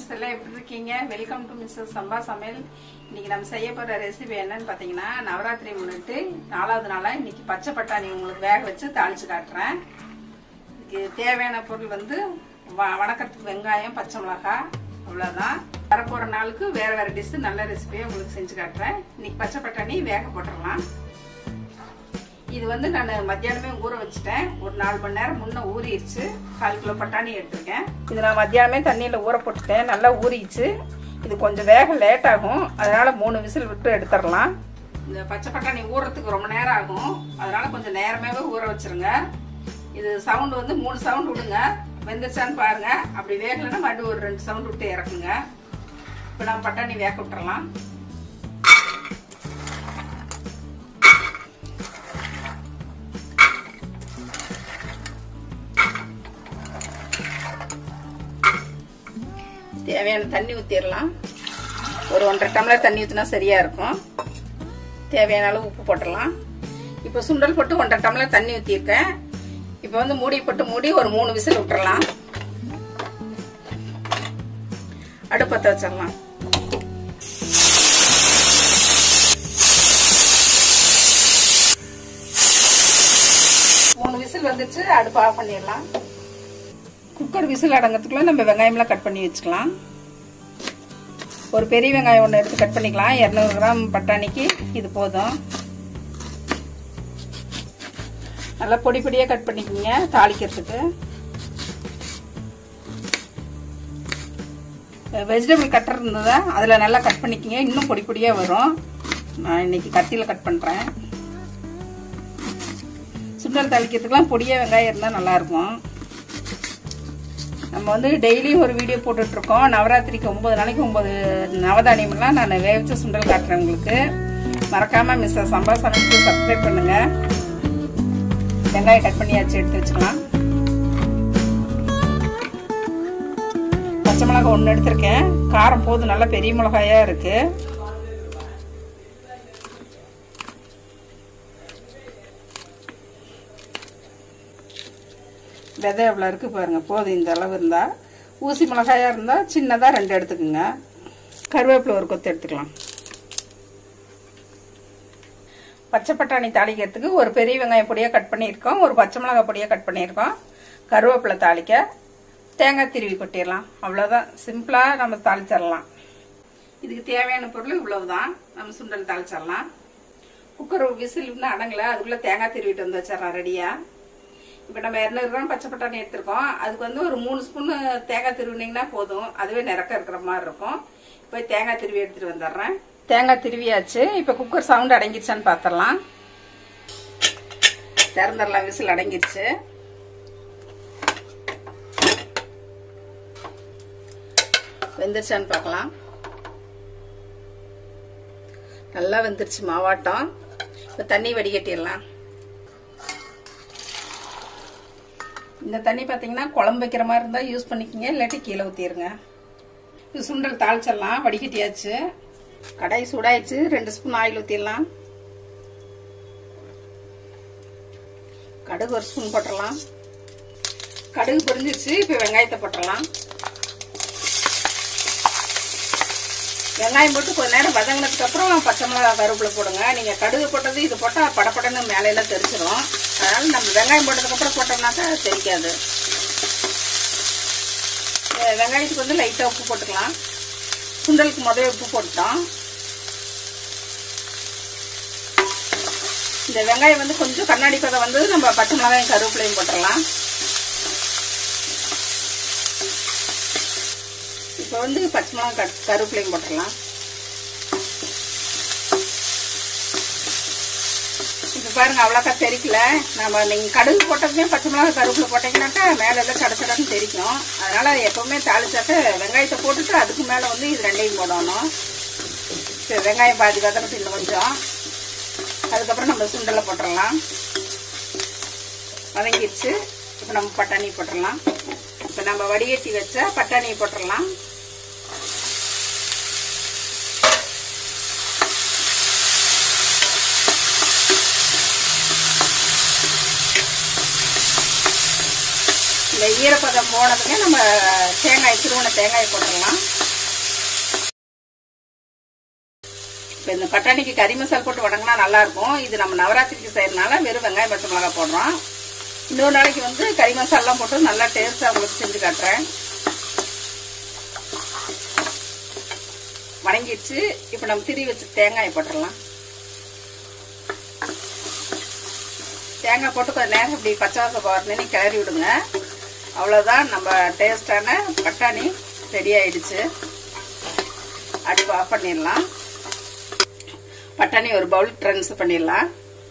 friends எல்லாம் எப்படி இருக்கீங்க வெல்கம் டு மிஸ்ஸஸ் சம்பா சமையல் இன்னைக்கு நம்ம செய்ய போற ரெசிபி என்னன்னு பாத்தீங்கன்னா நவராத்திரி முன்னிட்டு நாலாவது நாளா இன்னைக்கு பச்சை பட்டாணி உங்களுக்கு வேக வச்சு தாளிச்சு காட்டுறேன் இதுக்கு தேவையான பொருள் வந்து வ- வணக்கத்துக்கு வெங்காயம் பச்சை மிளகாய் அவ்வளவுதான் வரப்போற நாளுக்கு வேற வேற டிஷ் நல்ல ரெசிபியை உங்களுக்கு செஞ்சு காட்டுறேன் இன்னைக்கு பச்சை பட்டாணி வேக போட்டுடலாம் இது வந்து நான் மத்தியானமே ஊற வச்சுட்டேன் ஒரு நாலு மணி நேரம் முன்ன ஊறிடுச்சு கால் கிலோ பட்டாணி எடுத்திருக்கேன் இது நான் மத்தியானமே தண்ணியில் ஊற போட்டுட்டேன் நல்லா ஊறிடுச்சு இது கொஞ்சம் வேக லேட் ஆகும் அதனால மூணு விசில் விட்டு எடுத்துடலாம் இந்த பச்சை பட்டாணி ஊறத்துக்கு ரொம்ப நேரம் ஆகும் அதனால கொஞ்சம் நேரமாவே ஊற வச்சிருங்க இது சவுண்ட் வந்து மூணு சவுண்ட் விடுங்க வெந்துருச்சான்னு பாருங்க அப்படி வேகலைன்னா மறுபடியும் ஒரு ரெண்டு சவுண்ட் விட்டு இறக்குங்க இப்போ நம்ம பட்டாணி வேக விட்டுறலாம் தேவையான தண்ணி ஊற்றிடலாம் ஒரு ஒன்றரை டம்ளர் தண்ணி ஊற்றினா சரியாக இருக்கும் தேவையான அளவு உப்பு போட்டுடலாம் இப்போ சுண்டல் போட்டு ஒன்றரை டம்ளர் தண்ணி ஊற்றிருக்கேன் இப்போ வந்து மூடி போட்டு மூடி ஒரு மூணு விசில் விட்டுறலாம் அடுப்பத்தை வச்சிடலாம் மூணு விசில் வந்துச்சு அடுப்பு ஆஃப் பண்ணிடலாம் குக்கர் விசில் அடங்கிறதுக்குள்ள நம்ம வெங்காயம்லாம் கட் பண்ணி வச்சுக்கலாம் ஒரு பெரிய வெங்காயம் ஒன்று எடுத்து கட் பண்ணிக்கலாம் இரநூறு கிராம் பட்டாணிக்கு இது போதும் நல்லா பொடி பொடியாக கட் பண்ணிக்கோங்க தாளிக்கிறதுக்கு வெஜிடபிள் கட்டர் இருந்ததா அதில் நல்லா கட் பண்ணிக்கோங்க இன்னும் பொடி பொடியாக வரும் நான் இன்னைக்கு கத்தியில் கட் பண்ணுறேன் சுண்டல் தாளிக்கிறதுக்கெலாம் பொடியாக வெங்காயம் இருந்தால் நல்லாயிருக்கும் நம்ம வந்து டெய்லி ஒரு வீடியோ போட்டுட்டு இருக்கோம் நவராத்திரிக்கு ஒன்பது நாளைக்கு ஒன்பது நவதானியம்லாம் நான் வேவிச்ச சுண்டல் காட்டுறேன் உங்களுக்கு மறக்காம மிஸ் சம்பா சமைச்சு சப்ஸ்கிரைப் பண்ணுங்க வெங்காயம் கட் பண்ணியாச்சு எடுத்து வச்சுக்கலாம் பச்சை மிளகாய் ஒன்று எடுத்திருக்கேன் காரம் போதும் நல்லா பெரிய மிளகாயா இருக்கு விதை எவ்வளோ இருக்குது பாருங்க போதும் இந்த அளவு இருந்தால் ஊசி மிளகாயாக இருந்தால் சின்னதாக ரெண்டு எடுத்துக்கோங்க கருவேப்பிலை ஒரு கொத்து எடுத்துக்கலாம் பச்சை பட்டாணி தாளிக்கிறதுக்கு ஒரு பெரிய வெங்காயம் பொடியாக கட் பண்ணியிருக்கோம் ஒரு பச்சை மிளகாய் பொடியாக கட் பண்ணியிருக்கோம் கருவேப்பிலை தாளிக்க தேங்காய் திருவி கொட்டிடலாம் அவ்வளோதான் சிம்பிளாக நம்ம தாளிச்சிடலாம் இதுக்கு தேவையான பொருள் இவ்வளவுதான் நம்ம சுண்டல் தாளிச்சிடலாம் குக்கர் விசில் இன்னும் அடங்கலை அதுக்குள்ளே தேங்காய் திருவிட்டு வந்து வச்சிடலாம் ரெடியாக இப்போ நம்ம இரநூறு கிராம் பச்சை பட்டாணி எடுத்திருக்கோம் அதுக்கு வந்து ஒரு மூணு ஸ்பூன் தேங்காய் திருவினீங்கன்னா போதும் அதுவே நிறக்க இருக்கிற மாதிரி இருக்கும் போய் தேங்காய் திருவி எடுத்துட்டு வந்துடுறேன் தேங்காய் திருவியாச்சு இப்போ குக்கர் சவுண்ட் அடங்கிருச்சான்னு பார்த்துடலாம் திறந்துடலாம் விசில் அடங்கிருச்சு வெந்துருச்சான்னு பார்க்கலாம் நல்லா வெந்துருச்சு மாவாட்டம் இப்போ தண்ணி வடிகட்டிடலாம் இந்த தண்ணி பார்த்தீங்கன்னா குழம்பு வைக்கிற மாதிரி இருந்தால் யூஸ் பண்ணிக்கோங்க இல்லாட்டி கீழே ஊற்றிடுங்க இது சுண்டல் தாளிச்சிடலாம் வடிகட்டியாச்சு கடாய் சூடாயிடுச்சு ரெண்டு ஸ்பூன் ஆயில் ஊற்றிடலாம் கடுகு ஒரு ஸ்பூன் போட்டுடலாம் கடுகு பொரிஞ்சிருச்சு இப்போ வெங்காயத்தை போட்டுடலாம் வெங்காயம் போட்டு கொஞ்ச நேரம் வதங்கினதுக்கு அப்புறம் பச்சை மிளகாய் கருவேப்பிலை போடுங்க நீங்க கடுகு போட்டது இது போட்டா படப்படன்னு மேலையெல்லாம் தெரிச்சிடும் அதனால நம்ம வெங்காயம் போட்டதுக்கு அப்புறம் போட்டோம்னாக்கா தெரிக்காது அஹ் வெங்காயத்துக்கு வந்து லைட்டா உப்பு போட்டுக்கலாம் சுண்டலுக்கு முதல்ல உப்பு போட்டுட்டோம் இந்த வெங்காயம் வந்து கொஞ்சம் கண்ணாடி பதம் வந்து நம்ம பச்சை மிளகாயும் கருவேப்பிலையும் போட்டுடலாம் இப்போ வந்து பச்சை மிளகாய் கட் கருவேப்பிலையும் போட்டுடலாம் இப்போ பாருங்க அவ்வளோக்கா தெரிக்கல நம்ம நீங்கள் கடுகு போட்டதுமே பச்சை மிளகாய் கருவேப்பிலை போட்டிங்கனாக்கா மேலே எல்லாம் சட சடன்னு தெரிக்கும் அதனால எப்பவுமே தாளிச்சாக்க வெங்காயத்தை போட்டுட்டு அதுக்கு மேலே வந்து இது ரெண்டையும் போடணும் சரி வெங்காயம் பாதி வதக்கட்டு இன்னும் கொஞ்சம் அதுக்கப்புறம் நம்ம சுண்டலை போட்டுடலாம் வதங்கிடுச்சு இப்போ நம்ம பட்டாணி போட்டுடலாம் இப்போ நம்ம வடிகட்டி வச்ச பட்டாணியை போட்டுடலாம் இந்த ஈரப்பதம் போனதுமே நம்ம தேங்காய் திருவண்ண தேங்காயை போட்டுடலாம் இப்போ இந்த பட்டாணிக்கு கறி மசால் போட்டு வணங்கினா நல்லா இருக்கும் இது நம்ம நவராத்திரிக்கு செய்யறதுனால வெறும் வெங்காயம் பச்சை மிளகா போடுறோம் இன்னொரு நாளைக்கு வந்து கறி மசாலாம் போட்டு நல்லா டேஸ்ட்டாக உங்களுக்கு செஞ்சு காட்டுறேன் வணங்கிடுச்சு இப்போ நம்ம திரி வச்சு தேங்காயை போட்டுடலாம் தேங்காய் போட்டு கொஞ்சம் நேரம் இப்படி பச்சை வாசம் போகிறதுன்னு கிளறி விடுங்க அவ்வளோதான் நம்ம டேஸ்டான பட்டாணி ரெடி ஆயிடுச்சு அடுப்பு ஆஃப் பண்ணிடலாம் பட்டாணி ஒரு பவுல் ட்ரான்ஸ்ஃபர் பண்ணிடலாம்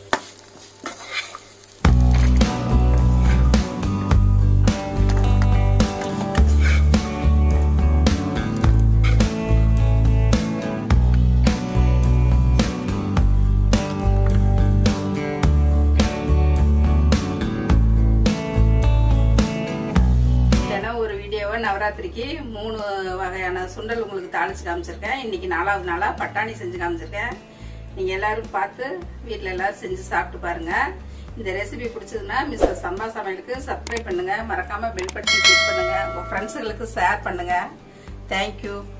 தினம் ஒரு வீடியோவை நவராத்திரிக்கு மூணு வகையான சுண்டல் உங்களுக்கு தாளிச்சு காமிச்சிருக்கேன் இன்னைக்கு நாலாவது நாளா பட்டாணி செஞ்சு காமிச்சிருக்கேன் நீங்க எல்லாரும் பார்த்து வீட்ல எல்லாரும் செஞ்சு சாப்பிட்டு பாருங்க இந்த ரெசிபி பிடிச்சதுன்னா மிஸ்டர் சம்பா சமையலுக்கு சப்ஸ்கிரைப் பண்ணுங்க மறக்காம பெல் பட்டன் கிளிக் பண்ணுங்க உங்க ஃப்ரெண்ட்ஸுகளுக்கு ஷேர் பண்ணுங்க தேங்க்யூ